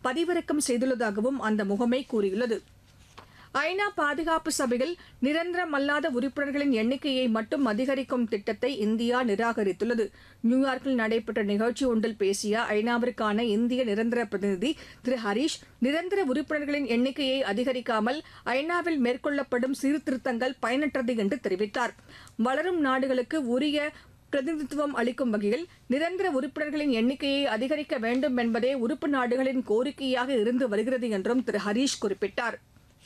பதிவிறக்கம் செய்துள்ளதாகவும் அந்த முகமை கூறியுள்ளது ஐநா பாதுகாப்பு சபையில் நிரந்தரமல்லாத உறுப்பினர்களின் எண்ணிக்கையை மட்டும் அதிகரிக்கும் திட்டத்தை இந்தியா நிராகரித்துள்ளது நியூயார்க்கில் நடைபெற்ற நிகழ்ச்சி ஒன்றில் பேசிய ஐநாவிற்கான இந்திய நிரந்தர பிரதிநிதி திரு ஹரீஷ் நிரந்தர உறுப்பினர்களின் எண்ணிக்கையை அதிகரிக்காமல் ஐநாவில் மேற்கொள்ளப்படும் சீர்திருத்தங்கள் பயனற்றது என்று தெரிவித்தார் வளரும் நாடுகளுக்கு உரிய பிரதிநிதித்துவம் அளிக்கும் வகையில் நிரந்தர உறுப்பினர்களின் எண்ணிக்கையை அதிகரிக்க வேண்டும் என்பதே உறுப்பு நாடுகளின் கோரிக்கையாக இருந்து வருகிறது என்றும் திரு ஹரீஷ் குறிப்பிட்டார்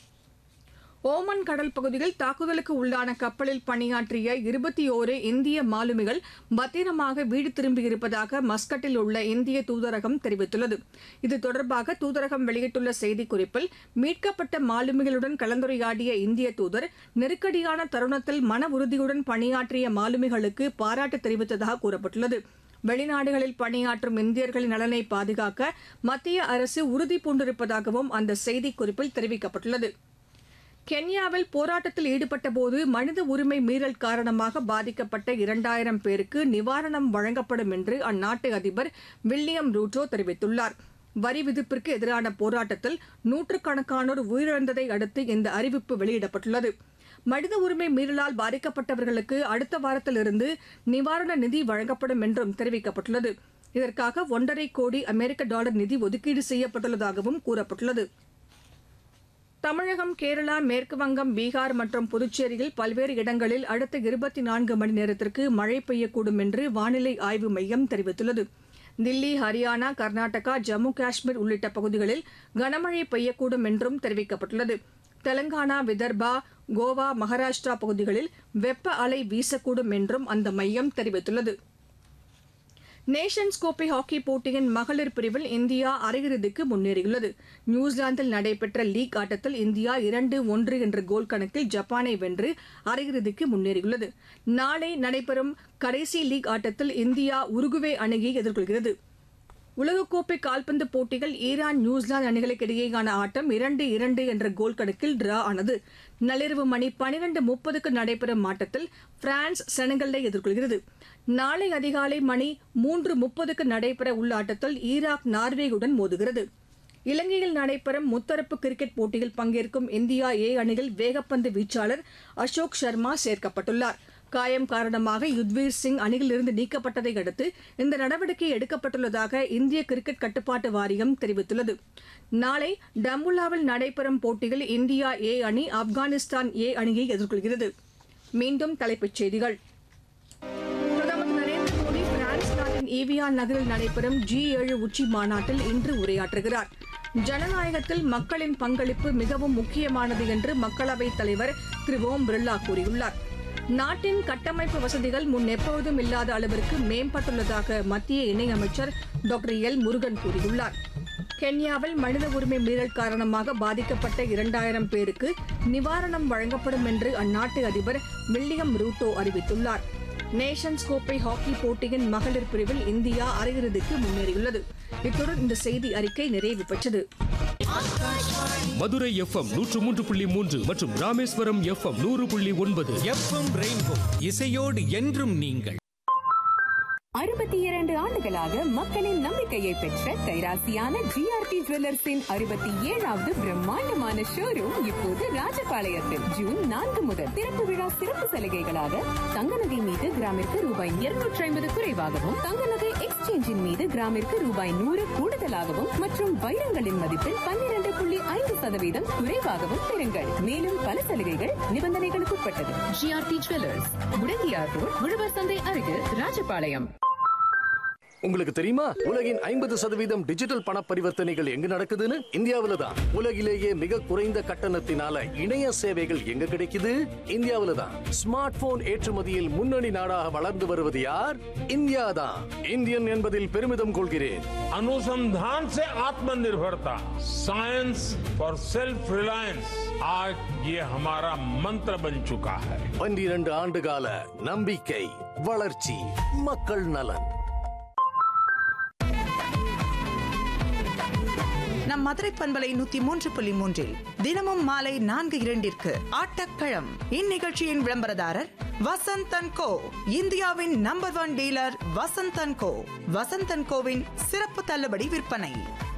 ஓமன் கடல் பகுதியில் தாக்குதலுக்கு உள்ளான கப்பலில் பணியாற்றிய இருபத்தி ஓரு இந்திய மாலுமிகள் பத்திரமாக வீடு திரும்பியிருப்பதாக மஸ்கட்டில் உள்ள இந்திய தூதரகம் தெரிவித்துள்ளது இது தொடர்பாக தூதரகம் வெளியிட்டுள்ள செய்திக்குறிப்பில் மீட்கப்பட்ட மாலுமிகளுடன் கலந்துரையாடிய இந்திய தூதர் நெருக்கடியான தருணத்தில் மன உறுதியுடன் பணியாற்றிய மாலுமிகளுக்கு பாராட்டு தெரிவித்ததாக கூறப்பட்டுள்ளது வெளிநாடுகளில் பணியாற்றும் இந்தியர்களின் நலனை பாதுகாக்க மத்திய அரசு உறுதி பூண்டிருப்பதாகவும் அந்த செய்திக்குறிப்பில் தெரிவிக்கப்பட்டுள்ளது கென்யாவில் போராட்டத்தில் ஈடுபட்டபோது மனித உரிமை மீறல் காரணமாக பாதிக்கப்பட்ட இரண்டாயிரம் பேருக்கு நிவாரணம் வழங்கப்படும் என்று அந்நாட்டு அதிபர் வில்லியம் ரூட்டோ தெரிவித்துள்ளார் வரி விதிப்பிற்கு எதிரான போராட்டத்தில் நூற்றுக்கணக்கானோர் உயிரிழந்ததை அடுத்து இந்த அறிவிப்பு வெளியிடப்பட்டுள்ளது மனித உரிமை மீறலால் பாதிக்கப்பட்டவர்களுக்கு அடுத்த வாரத்திலிருந்து நிவாரண நிதி வழங்கப்படும் என்றும் தெரிவிக்கப்பட்டுள்ளது இதற்காக ஒன்றரை கோடி அமெரிக்க டாலர் நிதி ஒதுக்கீடு செய்யப்பட்டுள்ளதாகவும் கூறப்பட்டுள்ளது தமிழகம் கேரளா மேற்குவங்கம் பீகார் மற்றும் புதுச்சேரியில் பல்வேறு இடங்களில் அடுத்த இருபத்தி நான்கு மணி நேரத்திற்கு மழை பெய்யக்கூடும் என்று வானிலை ஆய்வு மையம் தெரிவித்துள்ளது தில்லி ஹரியானா கர்நாடகா ஜம்மு காஷ்மீர் உள்ளிட்ட பகுதிகளில் கனமழை பெய்யக்கூடும் என்றும் தெரிவிக்கப்பட்டுள்ளது தெலங்கானா விதர்பா கோவா மகாராஷ்டிரா பகுதிகளில் வெப்ப அலை வீசக்கூடும் என்றும் அந்த மையம் தெரிவித்துள்ளது நேஷன்ஸ் கோப்பை ஹாக்கி போட்டியின் மகளிர் பிரிவில் இந்தியா அரையிறுதிக்கு முன்னேறியுள்ளது நியூசிலாந்தில் நடைபெற்ற லீக் ஆட்டத்தில் இந்தியா இரண்டு ஒன்று என்ற கோல் கணக்கில் ஜப்பானை வென்று அரையிறுதிக்கு முன்னேறியுள்ளது நாளை நடைபெறும் கடைசி லீக் ஆட்டத்தில் இந்தியா உருகுவே அணியை எதிர்கொள்கிறது உலகக்கோப்பை கால்பந்து போட்டிகள் ஈரான் நியூசிலாந்து அணிகளுக்கு இடையேயான ஆட்டம் இரண்டு இரண்டு என்ற கோல் கணக்கில் டிரா ஆனது நள்ளிரவு மணி பனிரெண்டு முப்பதுக்கு நடைபெறும் ஆட்டத்தில் பிரான்ஸ் செனகலை எதிர்கொள்கிறது நாளை அதிகாலை மணி மூன்று முப்பதுக்கு நடைபெற உள்ள ஆட்டத்தில் ஈராக் நார்வேயுடன் மோதுகிறது இலங்கையில் நடைபெறும் முத்தரப்பு கிரிக்கெட் போட்டியில் பங்கேற்கும் இந்தியா ஏ அணியில் வேகப்பந்து வீச்சாளர் அசோக் சர்மா சேர்க்கப்பட்டுள்ளார் காயம் காரணமாக யுத்வீர் சிங் அணியிலிருந்து நீக்கப்பட்டதை அடுத்து இந்த நடவடிக்கை எடுக்கப்பட்டுள்ளதாக இந்திய கிரிக்கெட் கட்டுப்பாட்டு வாரியம் தெரிவித்துள்ளது நாளை டம்புல்லாவில் நடைபெறும் போட்டியில் இந்தியா ஏ அணி ஆப்கானிஸ்தான் ஏ அணியை எதிர்கொள்கிறது மீண்டும் தலைப்புச் செய்திகள் பிரதமர் நரேந்திர மோடி பிரான்ஸ் நாட்டின் ஈவியான் நகரில் நடைபெறும் ஜி ஏழு உச்சி மாநாட்டில் இன்று உரையாற்றுகிறார் ஜனநாயகத்தில் மக்களின் பங்களிப்பு மிகவும் முக்கியமானது என்று மக்களவைத் தலைவர் திரு ஓம் பிர்லா கூறியுள்ளார் நாட்டின் கட்டமைப்பு வசதிகள் முன் எப்போதும் இல்லாத அளவிற்கு மேம்பட்டுள்ளதாக மத்திய இணையமைச்சர் டாக்டர் எல் முருகன் கூறியுள்ளார் கென்யாவில் மனித உரிமை மீறல் காரணமாக பாதிக்கப்பட்ட இரண்டாயிரம் பேருக்கு நிவாரணம் வழங்கப்படும் என்று அந்நாட்டு அதிபர் வில்லியம் ரூட்டோ அறிவித்துள்ளார் நேஷன்ஸ் கோப்பை ஹாக்கி போட்டியின் மகளிர் பிரிவில் இந்தியா அரையிறுதிக்கு முன்னேறியுள்ளது இத்துடன் இந்த செய்தி அறிக்கை நிறைவு பெற்றது மதுரை எஃப்எம் நூற்று மூன்று புள்ளி மூன்று மற்றும் ராமேஸ்வரம் எஃப்எம் நூறு புள்ளி ஒன்பது எஃப்எம் ரெயின்போ இசையோடு என்றும் நீங்கள் அறுபத்தி இரண்டு ஆண்டுகளாக மக்களின் நம்பிக்கையை பெற்ற கைராசியான ஜிஆர்டி ஜுவல்லர்ஸின் அறுபத்தி ஏழாவது பிரம்மாண்டமான ஷோரூம் இப்போது ராஜபாளையத்தில் ஜூன் நான்கு முதல் திறப்பு விழா சிறப்பு சலுகைகளாக தங்க நகை மீது கிராமிற்கு ரூபாய் இருநூற்றி ஐம்பது குறைவாகவும் தங்க நகை எக்ஸ்சேஞ்சின் மீது கிராமிற்கு ரூபாய் நூறு கூடுதலாகவும் மற்றும் வைரங்களின் மதிப்பில் பன்னிரண்டு புள்ளி ஐந்து சதவீதம் குறைவாகவும் பெறுங்கள் மேலும் பல சலுகைகள் நிபந்தனைகளுக்கு உட்பட்டது ஜிஆர்டி ஜுவல்லர்ஸ் முடங்கியார் ரோட் உழவர் சந்தை அருகில் ராஜபாளையம் உங்களுக்கு தெரியுமா உலகின் ஐம்பது சதவீதம் டிஜிட்டல் பண பரிவர்த்தனைகள் எங்க நடக்குதுன்னு இந்தியாவில தான் உலகிலேயே மிக குறைந்த கட்டணத்தினால இணைய சேவைகள் எங்க கிடைக்குது இந்தியாவில தான் ஸ்மார்ட் போன் ஏற்றுமதியில் முன்னணி நாடாக வளர்ந்து வருவது யார் இந்தியா தான் இந்தியன் என்பதில் பெருமிதம் கொள்கிறேன் अनुसंधान से आत्मनिर्भरता साइंस फॉर सेल्फ रिलायंस आज ये हमारा मंत्र बन चुका है பன்னிரண்டு ஆண்டு கால நம்பிக்கை வளர்ச்சி மக்கள் நலன் நம் மதுரை பண்பலை நூத்தி மூன்று புள்ளி மூன்றில் தினமும் மாலை நான்கு இரண்டிற்கு ஆட்டக்களம் இந்நிகழ்ச்சியின் விளம்பரதாரர் வசந்தன் கோ இந்தியாவின் number one dealer Vasanthan co Vasanthan கோவின் சிறப்பு தள்ளுபடி விற்பனை